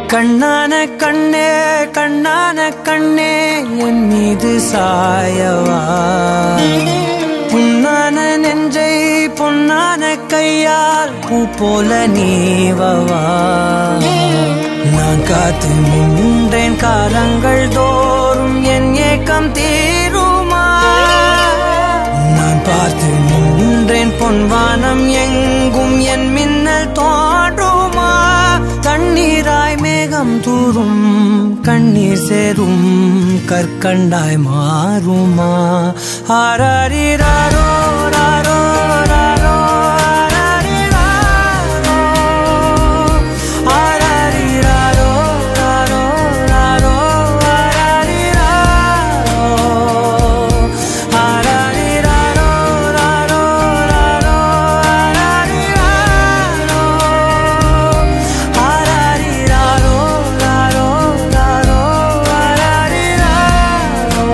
கண்ணான கண்ணே கண்ணான கண்ணே என் மீது சாயவா புண்ணான நெஞ்சை பொன்னான கையால் பூ போல நீவவா நான் காத்து நின்றேன் காலங்கள் தோறும் என் ஏக்கம் தீருமா நான் பார்த்து நின்றேன் பொன்வானம் எங்கும் என் மின்னல் தோன்றுமா தண்ணீராய் மேகம் தூரும் கண்ணீர் சேரும் கற்கண்டாய் மாறுமா ஆராரிராரோ ராரோ ராரோ ஆராரிராரோ. ஆராரிராரோ ராரோ ராரோ ஆராரிராரோ. ஆராரிராரோ ராரோ ராரோ ஆராரிராரோ. ஆராரிராரோ ராரோ ராரோ ஆராரிராரோ.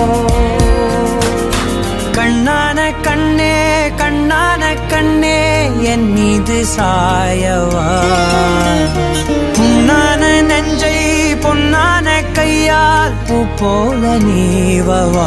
கண்ணான கண்ணே கண்ணான கண்ணே என் மீது சாயவா புண்ணான நெஞ்சை பொன்னான கையால் பூ போல நீவவா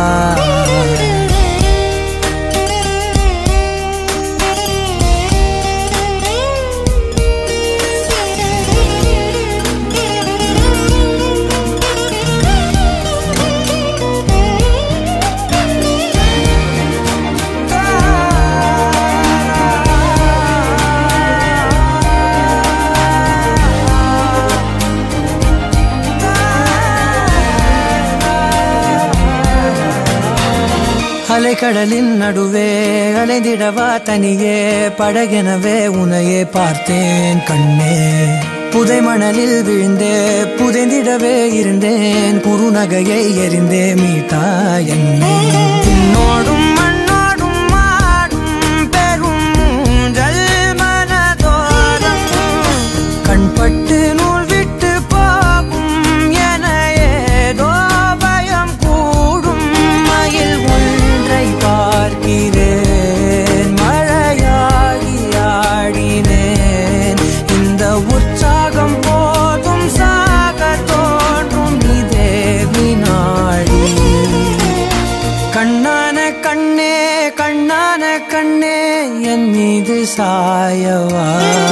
அலைக்கடலின் நடுவே அலைந்திடவா தனியே படகெனவே உனையே பார்த்தேன் கண்ணே புதை மணலில் விழுந்தே புதைந்திடவே இருந்தேன் குறுநகையை எறிந்தே மீட்டா என்னை உன்னோடும் மண்ணோடும் மாடும் பெரும் ஊஞ்சல் மனதோரம் கண்பட்டு நூல் விட்டு போகும் என ஏதோ பயம் கூடும் மயில் ஒன்றை பார்க்கிறேன் மழையாகி ஆடினேன் இந்த உற்சாகம் போதும் சாக தோன்றும் இதே வினாடி கண்ணான கண்ணே கண்ணான கண்ணே என் மீது சாயவா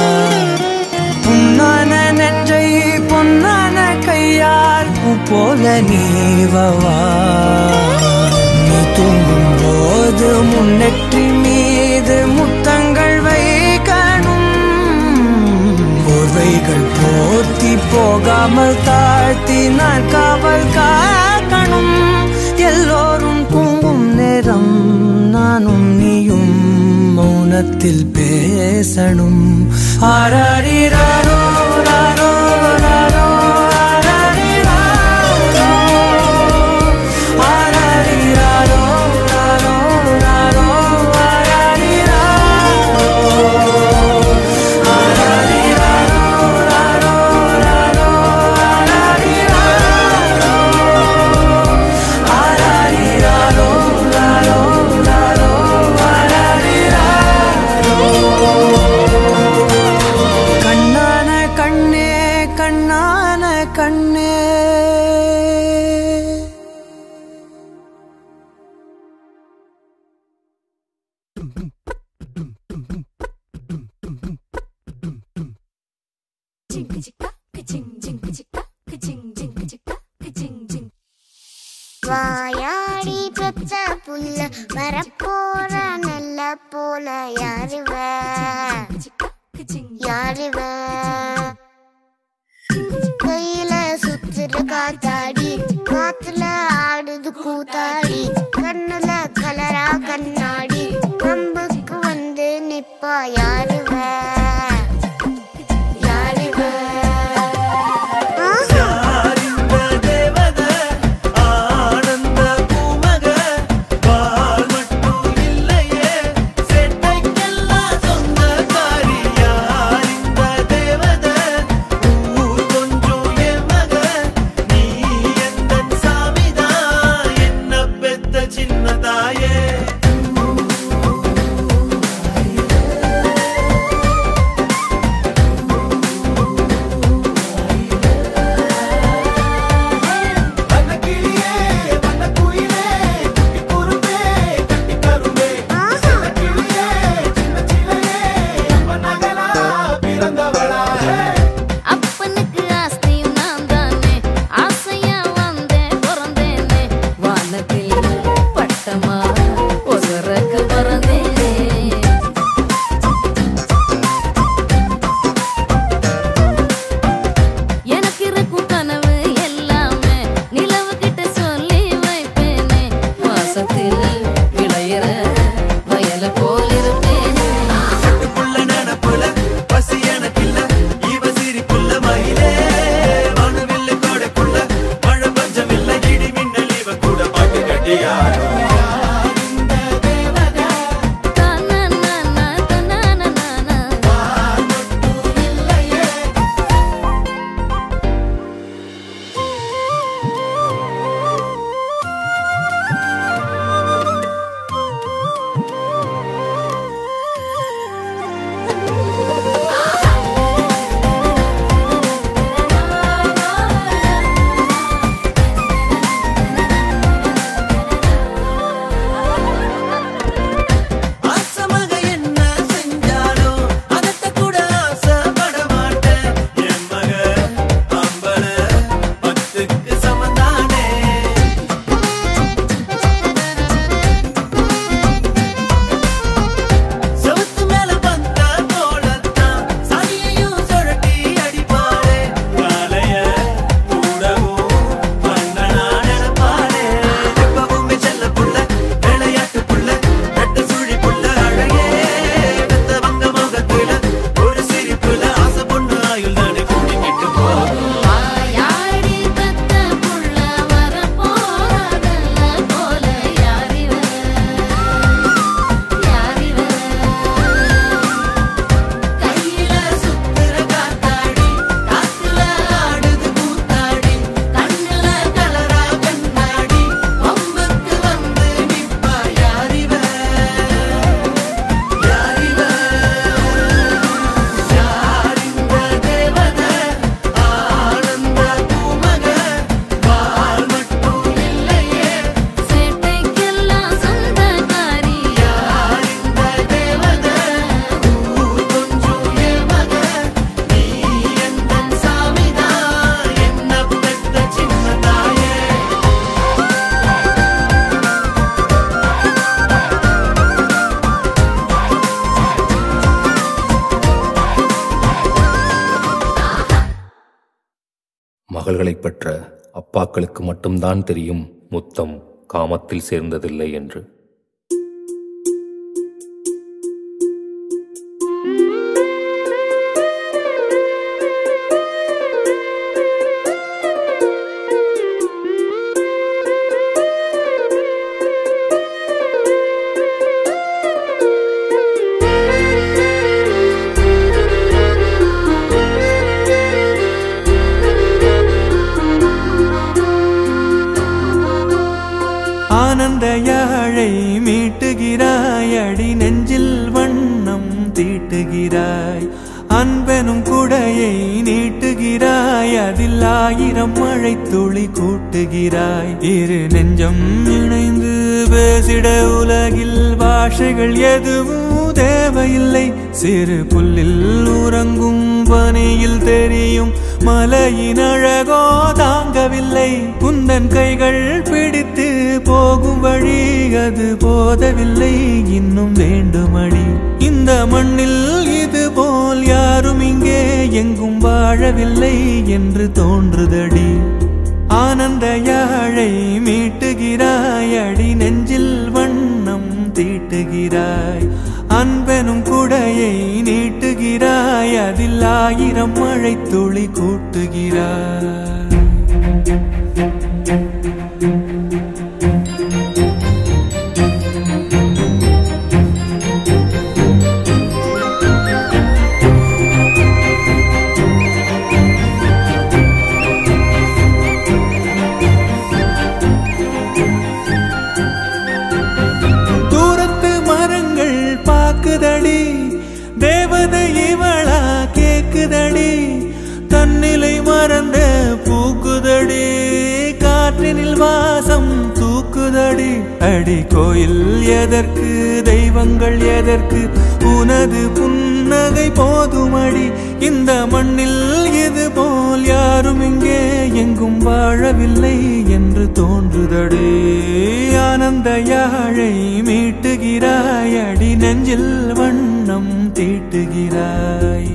புண்ணான நெஞ்சை பொன்னான கையால் பூ போல நீவவா நீ தூங்கும் போது முன்னெற்றி மீது முத்தங்கள் வைக்கணும் போர்வைகள் போர்த்தி போகாமல் தாழ்த்தி நான் காவல் காக்கணும் எல்லோரும் தூங்கும் நேரம் நானும் நீயும் மௌனத்தில் பேசணும் ஆராரிராரோ ராரோ ராரோ ஆராரிராரோ. ஆராரிராரோ ராரோ ராரோ ஆராரிராரோ. ஆராரிராரோ ராரோ ராரோ ஆராரிராரோ. ஆராரிராரோ ராரோ ராரோ ஆராரிராரோ. கண்ணான கண்ணே கண்ணான கண்ணே வாயாடி பெத்த புள்ள வரப்போற நல்ல போல யாருவ யாருவ கையில சுத்துற காத்தாடி காத்துல ஆடுது கூத்தாடி கண்ணுல கலரா கண்ணாடி கம்புக்கு வந்து நிப்பா யாருவ யாருவ ஆஹா சொந்தக்காரி யார் இந்த தேவதை ஊர் கொஞ்சம் என் மக நீ மகள்களைப் பெற்ற அப்பாக்களுக்கு மட்டும்தான் தெரியும் முத்தம் காமத்தில் சேர்ந்ததில்லை என்று ஆனந்த யாழை மீட்டுகிறாய் அடி நெஞ்சில் வண்ணம் தீட்டுகிறாய் அன்பெனும் குடையை நீட்டுகிறாய் அதில் ஆயிரம் மழை துளி கூட்டுகிறாய் இரு நெஞ்சம் இணைந்து பேசிட உலகில் பாஷைகள் எதுவும் தேவையில்லை சிறு புல்லில் உறங்கும் பனியில் தெரியும் மலையின் அழகோ தாங்கவில்லை குந்தன் கைகள் பிடித்து போகும் வழி அது போதவில்லை இன்னும் வேண்டுமடி இந்த மண்ணில் இது போல் யாரும் இங்கே எங்கும் வாழவில்லை என்று தோன்றுதடி ஆனந்த யாழை மீட்டுகிறாய் அடி நெஞ்சில் வண்ணம் தீட்டுகிறாய் அன்பெனும் குடையை நீட்டுகிறாய் அதில் ஆயிரம் மழை துளி கூட்டுகிறாய் தூரத்து மரங்கள் பாக்குதடி தேவதை இவளா கேக்குதடி தன்னிலை மறந்த பூக்குதடி காற்றினில் வாசம் தூக்குதடி அடி கோயில் எதற்கு தெய்வங்கள் எதற்கு உனது புன்னகை போதுமடி இந்த மண்ணில் இது போல் யாரும் இங்கே எங்கும் வாழவில்லை என்று தோன்றுதடி ஆனந்த யாழை மீட்டுகிறாய் அடி நெஞ்சில் வண்ணம் தீட்டுகிறாய்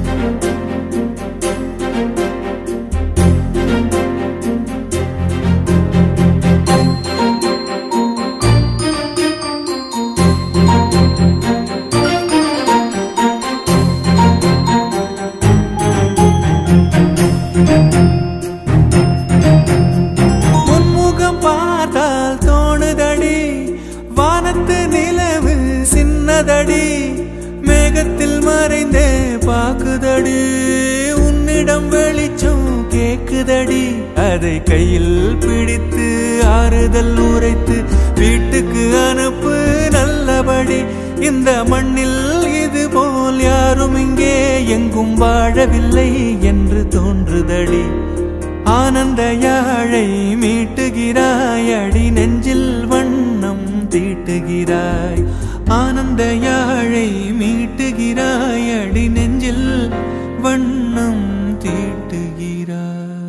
உன்முகம் பார்த்தால் தோணுதடி வானத்து நிலவு சின்னதடி மேகத்தில் மறைந்தே பாக்குதடி உன்னிடம் வெளிச்சம் கேக்குதடி அதை கையில் பிடித்து ஆறுதல் உரைத்து வீட்டுக்கு அனுப்பு நல்லபடி இந்த மண்ணில் இது போல் யாரும் இங்கே எங்கும் வாழவில்லை என்று தோன்றுதடி ஆனந்த யாழை மீட்டுகிறாய் அடி நெஞ்சில் வண்ணம் தீட்டுகிறாய் ஆனந்த யாழை மீட்டுகிறாய் அடி நெஞ்சில் வண்ணம் தீட்டுகிறாய்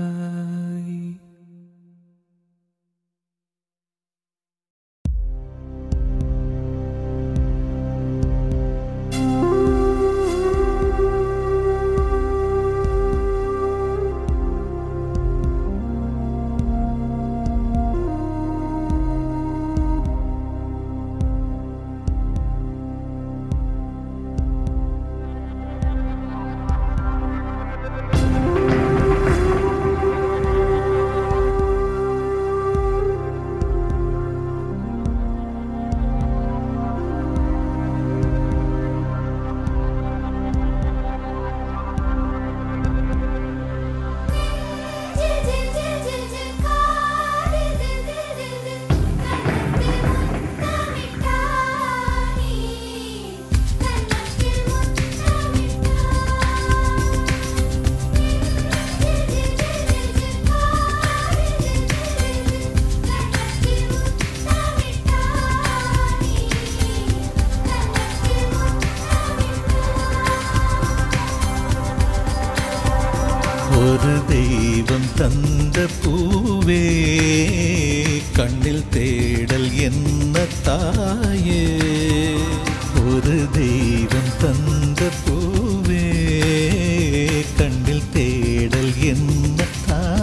ஒரு தெய்வம் தந்த பூவே கண்ணில் தேடல் என்ன தாயே ஒரு தெய்வம் தந்த பூவே கண்ணில் தேடல் என்ன தாயே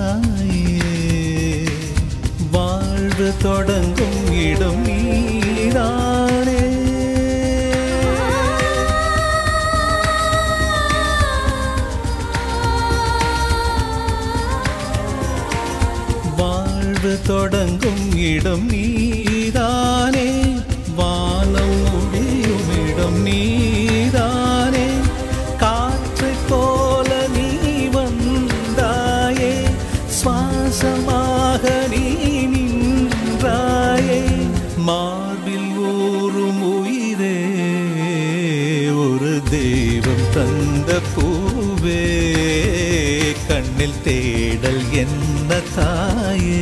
தொடங்கும் இடம் நீதானே வாழ்வு தொடங்கும் இடம் நீதானே வானம் முடியும் இடம் நீதானே காற்று போல நீ வந்தாயே சுவாசமாக நீ நின்றாயே மார்பில் ஊறும் உயிரே ஒரு தெய்வம் தந்த பூவே கண்ணில் தேடல் என்ன தாயே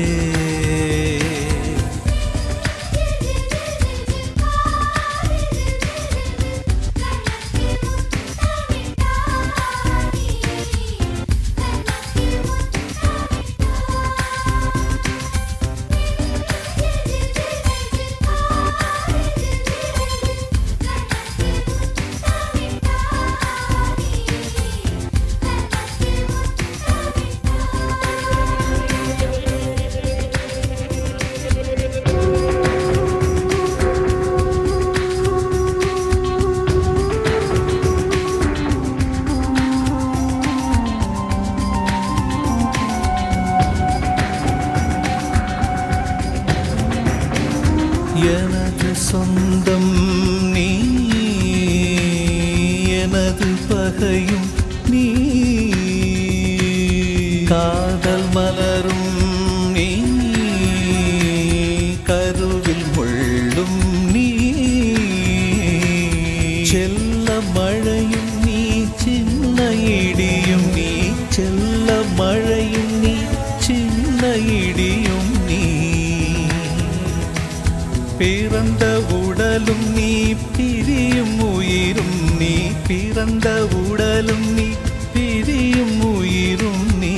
எனது சொந்தம் நீ எனது பகையும் நீ காதல் மலரும் நீ கருவில் முள்ளும் நீ செல்ல மழையும் நீ சின்ன இடியும் நீ செல்ல மழையும் நீ சின்ன இடியும் நீ பிறந்த உடலும் நீ பிரியும் உயிரும் நீ பிறந்த உடலும் நீ பிரியும் உயிரும் நீ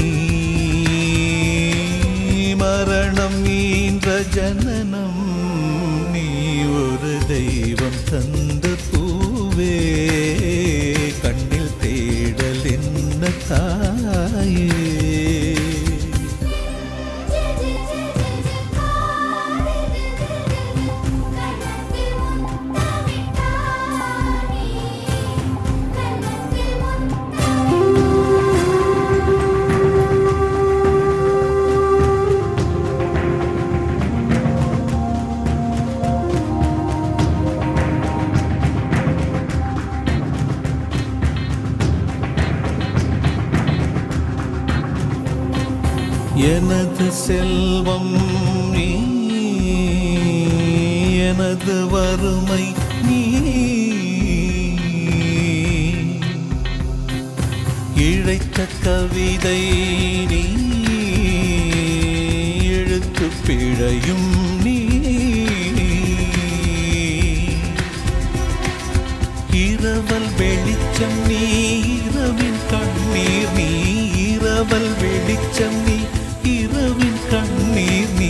மரணம் ஈன்ற ஜனனம் நீ ஒரு தெய்வம் தந்த பூவே கண்ணில் தேடல் என்ன தாயே எனது செல்வம் நீ எனது வறுமை நீ இழைத்த கவிதை நீ எழுத்து பிழையும் நீ இரவல் வெளிச்சம் நீ இரவின் கண்ணீர் நீ இரவல் வெளிச்சம் நீ இரவின் கண்ணீர் நீ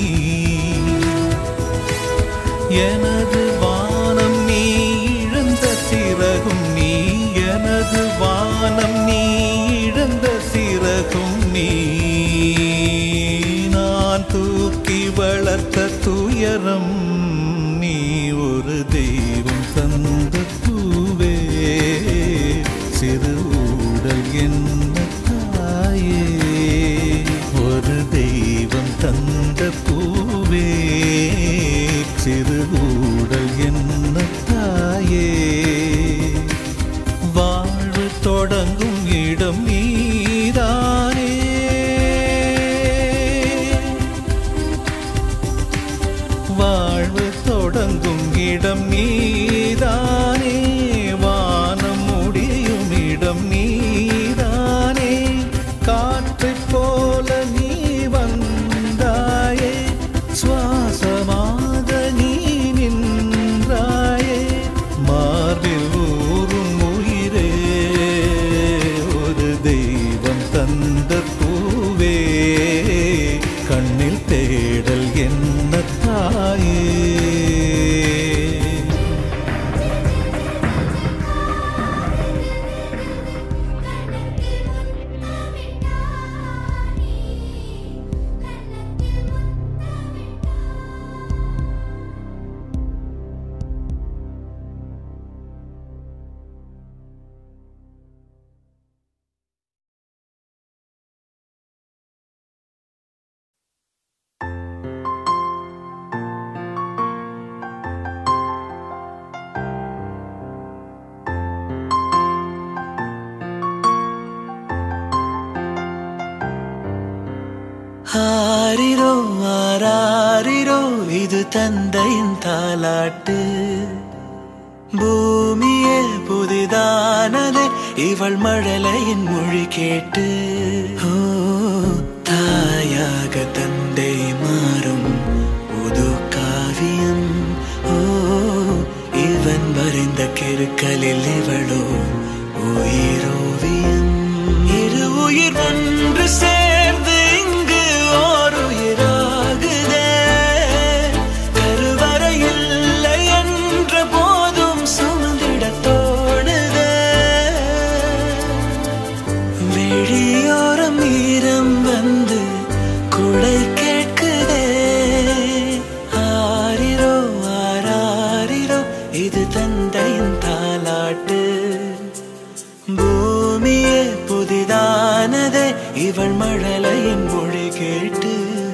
எனது வானம் நீ இழந்த சிறகும் நீ எனது வானம் நீ இழந்த சிறகும் நீ நான் தூக்கி வளர்த்த துயரம் நீ ஒரு தெய்வம் தந்த பூவே சிறு ஊடல் என்ன தாயே ஒரு தெய்வம் தந்த பூவே சிறு ஊடல் என்ன தாயே வாழ்வு தொடங்கும் இடம் நீதானே வாழ்வு ஆரிரோ ஆராரிரோ இது தந்தையின் தாலாட்டு பூமியே புதிதானதே இவள் மழலையின் மொழி கேட்டு ஓ தாயாக தந்தை மாறும் புது காவியம் ஓ இவன் வரைந்த கிருக்கலில் இவளோ உயிரோவியம் இரு உயிர் ஒன்று சேர்ந்து இங்கு ஓர் உயிராகுதே கருவறை இல்லை என்ற போதும் சுமந்திட தோணுதே வெளியோரம் ஈரம் வந்து குடை கேட்குதே ஆரிரோ ஆராரிரோ இது தந்தையின் தாலாட்டு பூமியே புதிதானதே இவள் மழலையின் மொழி கேட்டு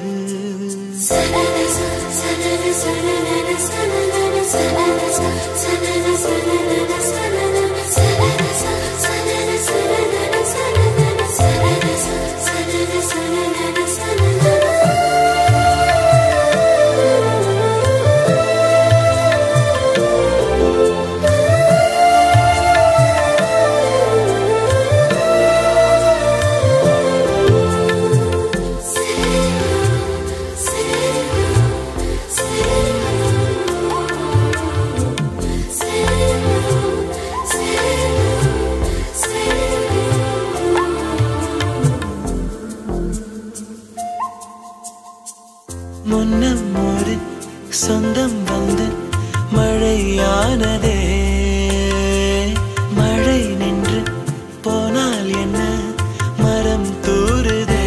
முன்னம் ஒரு சொந்தம் வந்து மழையானதே மழை நின்று போனால் என்ன மரம் தூறுதே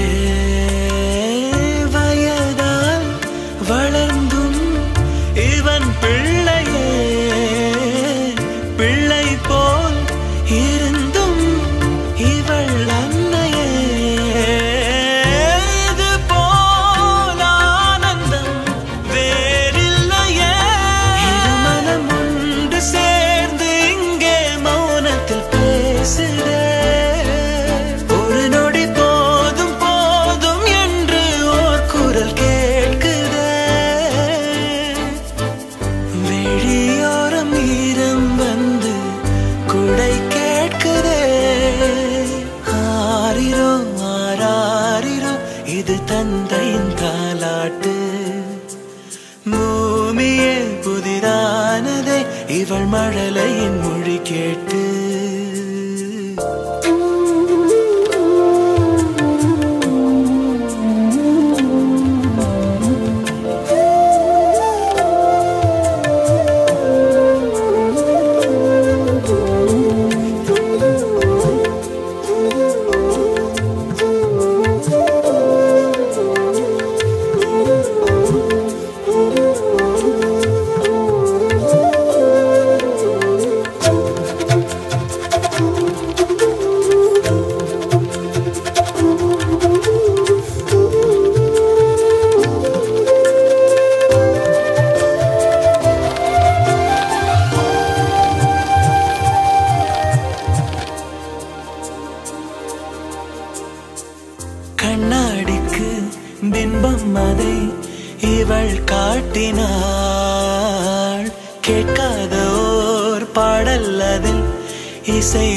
வயதால் வளர்ந்தும் இவன் பிள்ளையே பிள்ளை போல் இருந்தும் இவள் அன்னையே இது போல் ஆனந்தம் வேறில்லையே இரு மனம் ஒன்று சேர்ந்து இங்கே மௌனத்தில் பேசுதே ஒரு நொடி போதும் போதும் என்று ஓர் குரல் கேட்குதே வெளியோரம் ஈரம் வந்து குடை கேட்குதே ஆரிரோ ஆராரிரோ இது தந்தையின் தாலாட்டு பூமியே புதிதானதே இவள் மழலையின் மொழி கேட்டு கண்ணாடிக்கு பிம்பம் அதை இவள் காட்டினாள் கேட்காத ஓர் பாடல் அதில் இசை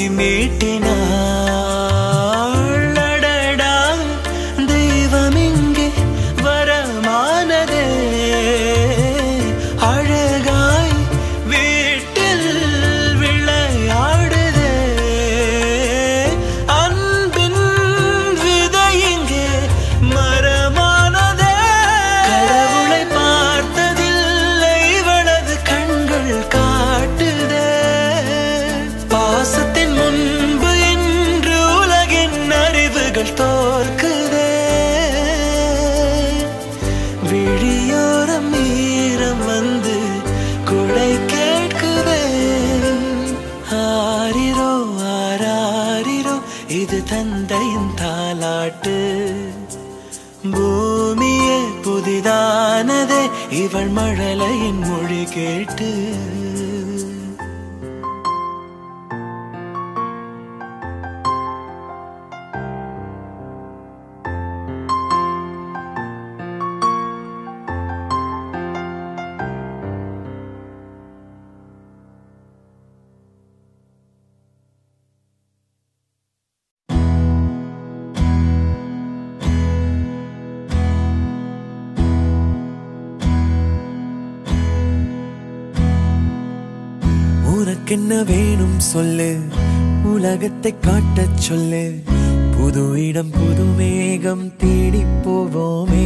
மீட்டினாள் அடடா தெய்வம் இங்கே வரமானதே அழகாய் வீட்டில் விளையாடுதே அன்பின் விதை இங்கே மரமானதே கடவுளை பார்த்ததில்லை இவளது கண்கள் காட்டுதே பாசத்தின் முன்பு இன்று உலகின் அறிவுகள் தோற்குதே விழியோரம் ஈரம் வந்து குடை கேட்குதே ஆரிரோ ஆராரிரோ இது தந்தையின் தாலாட்டு பூமியே புதிதானதே இவள் மழலையின் மொழி கேட்டு உனக்கென்ன வேணும் சொல்லு உலகத்தை காட்டச் சொல்லு புது இடம் புது மேகம் தேடி போவோமே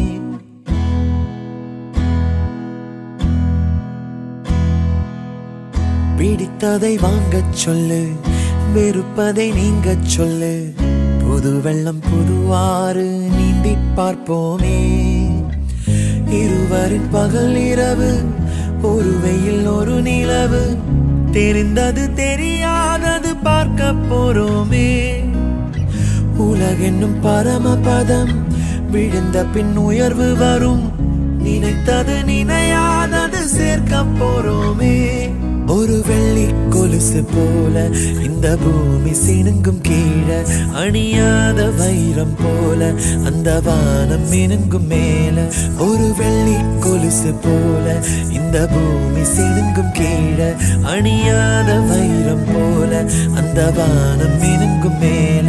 பிடித்ததை வாங்கச் சொல்லு வெறுப்பதை நீங்கச் சொல்லு புது வெள்ளம் புது ஆறு நீந்தி பார்ப்போமே இருவரின் பகல் இரவு ஒரு வெயில் ஒரு நிலவு தெரிந்தது தெரியாதது பார்க்க போறோமே உலகென்னும் பரமபதம் விழுந்த பின் உயர்வு வரும் நினைத்தது நினையாதது சேர்க்க போறோமே ஒரு வெள்ளி கொலுசு போல இந்த பூமி சினுங்கும் கீழே அணியாத வைரம் போல அந்த வானம் மினுங்கும் மேல ஒரு வெள்ளி கொலுசு போல இந்த பூமி சினுங்கும் கீழே அணியாத வைரம் போல அந்த வானம் மினுங்கும் மேல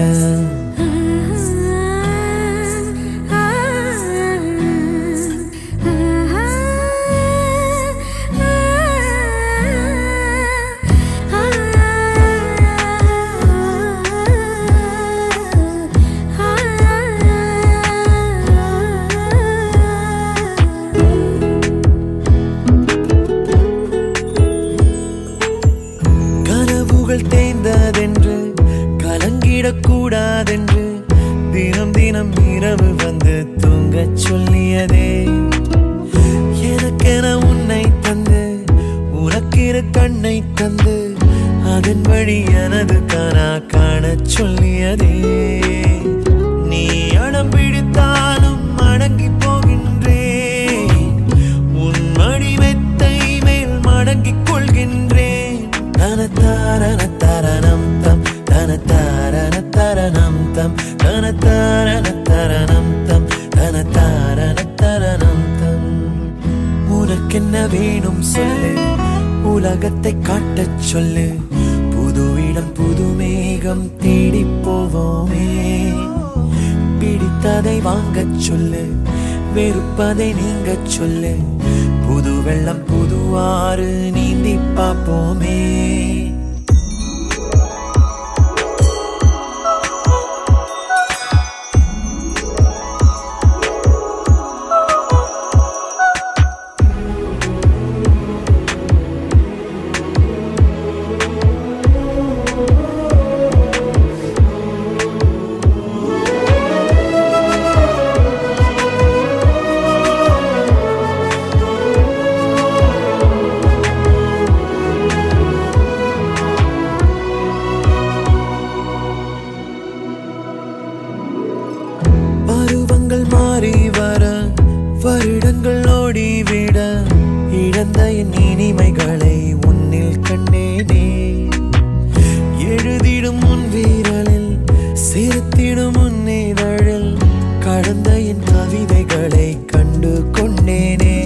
கனவுகள் தேய்ந்ததென்று கலங்கிடக்கூடாதென்று தினம் தினம் இரவு வந்து தூங்கச் சொல்லியதே எனக்கென உன்னை தந்து உனக்கிரு கண்ணை தந்து அதன் வழி எனது கனா காணச் சொல்லியதே நீ அடம் பிடித்தாலும் அடங்கி போகின்றேன் உன் மடி மெத்தை மேல் மடங்கிக் கொள்கின்றேன் தனத்தாரண தரணம் தம் தனத்தாரண தரணம் தம் தனத்தாரண தரணம் தம் தனத்தாரண தரணம் தம் உனக்கென்ன வேணும் சொல்லு உலகத்தை காட்டச் சொல்லு புது இடம் புது மேகம் தேடி போவோமே பிடித்ததை வாங்கச் சொல்லு வெறுப்பதை நீங்கச் சொல்லு புது வெள்ளம் புது ஆறு நீந்தி பார்ப்போமே பருவங்கள் மாறி வர வருடங்கள் ஓடிவிட இழந்த என் இனிமைகளை உன்னில் கண்டேனே எழுதிடும் உன் வீரலில் சிரித்திடும் உன் இதழில் கடந்த என் கவிதைகளை கண்டு கொண்டேனே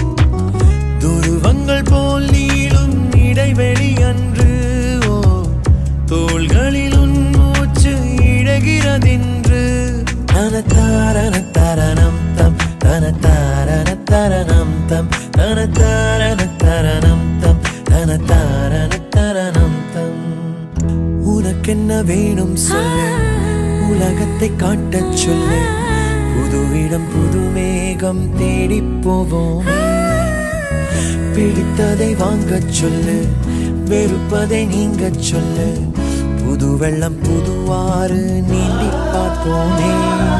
துருவங்கள் போல் நீளும் இடைவெளி அன்று ஓ தோள்களில் உன் மூச்சு இழகிறதென்று தனத்தாரண தரணம் தம் தனத்தாரண தரணம் தம் தனத்தாரண தரணம் தம் தனத்தாரண தரணம் தம் உனக்கென்ன வேணும் சொல்லு உலகத்தை காட்டச் சொல்லு புது இடம் புது மேகம் தேடி போவோம் பிடித்ததை வாங்கச் சொல்லு வெறுப்பதை நீங்கச் சொல்லு புது வெள்ளம் புது ஆறு நீந்தி பார்ப்போமே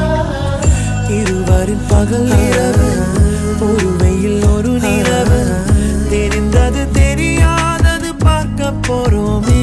இருவரின் பகல் இரவு ஒரு வெயில் ஒரு நிலவு தெரிந்தது தெரியாதது பார்க்க போறோமே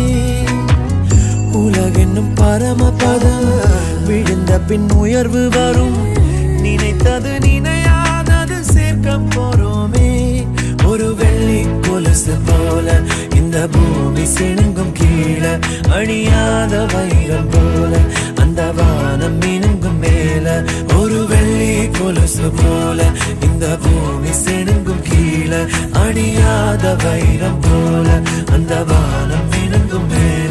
உலகென்னும் பரமபதம் விழுந்த பின் உயர்வு வரும் நினைத்தது நினையாதது சேர்க்க போறோமே ஒரு வெள்ளி கொலுசு போல இந்த பூமி சிணுங்கும் கீழே அணியாத வைரம் போல அந்த வானம் மினுங்கும் மேல ஒரு வெள்ளி கொலுசு போல இந்த பூமி சிணுங்கும் கீழே அணியாத வைரம் போல அந்த வானம் மினுங்கும் மேல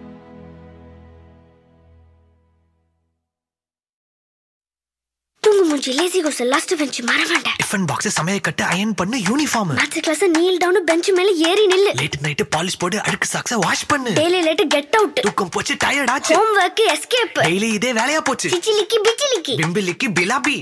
தூங்கு மூஞ்சி லேசி கோஸ் லாஸ்ட் பெஞ்ச் மறவாண்டேன் டிஃபன் பாக்ஸ் சமையல் கட்டு அயன் பண்ணு uniform maths class kneel down bench மேல ஏறி நில்லு லேட் நைட் பாலிஷ் போட்டு அழுக்கு சாக்ஸ வாஷ் பண்ணு டெய்லி லேட் கெட் அவுட் தூக்கம் போச்சு டயர்ட் ஆச்சு ஹோம் ஒர்க் எஸ்கேப் டெய்லி இதே வேலையா போச்சு சிச்சிலிக்கி பிச்சிலிக்கி பிம்பிலிக்கு பிலாபி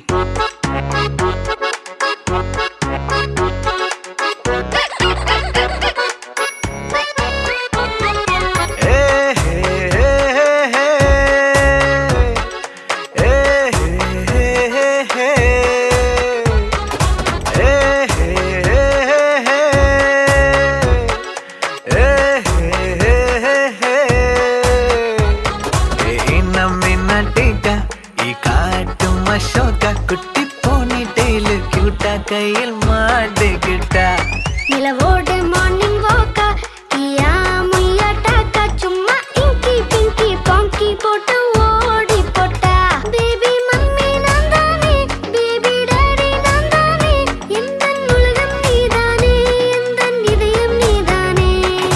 குட்டி போனி டெய்லு கியூட்டா கையில் மாட்டிக்கிட்டா நிலவோடு மார்னிங் வாக்கா டீயா முய்யா டாக்கா சும்மா இங்கி பிங்கி பாங்கி போட்டு ஓடி போட்டா பேபி மம்மி நான் தானே பேபி டாடி நான் தானே எந்த உலகம் நீதானே எந்த இதயம் நீதானே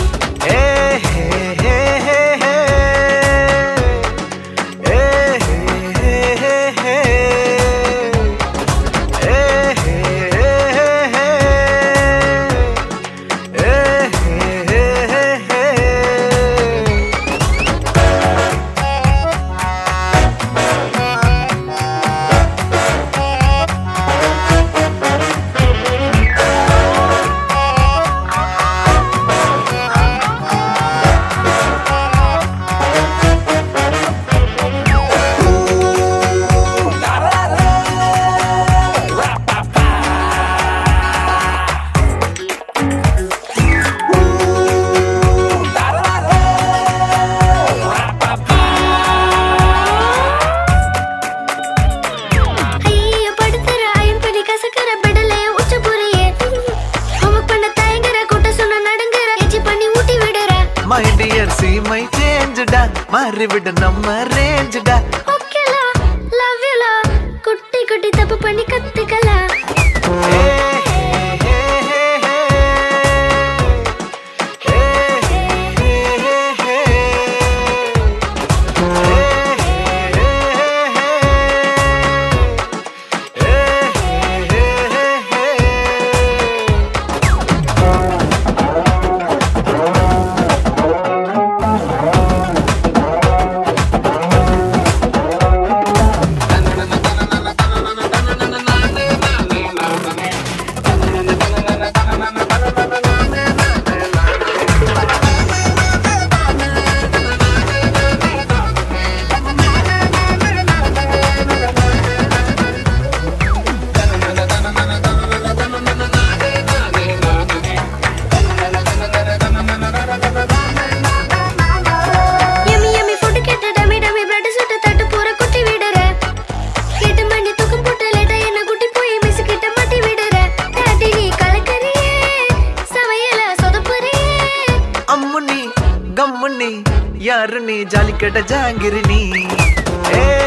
ஐயோ படுத்துற ஐம்படி கசக்கற பெடலே உச்ச புரியே ஹோம்ஒர்க் பண்ண தயங்குற கூட்ட சொன்ன நடுங்குற எச்சி பண்ணி ஊட்டி விடுற மை டியர் சி மை சேஞ்சுடா மாறிவிடு நம்ம ரேஞ்சுடா ஓகேலா லவ் யூலா குட்டி குட்டி தப்பு பண்ணி கத்துக்கலாம் யம்மி யம்மி ஃபுட் கேட்ட டமி டமி பிரெட் சுட்டு தட்டு பூரா குட்டி விடுற எட்டு மணி தூக்கம் போட்டு லேட்டா என்ன குட்டி போய் மிஸ் கிட்ட மாட்டி விடுற டாடி நீ கலக்கறியே சமையல சொதப்புறியே அம்முனி கம்முனி யாரு நீ ஜாலி கட்ட ஜாங்கிரி நீ ஏ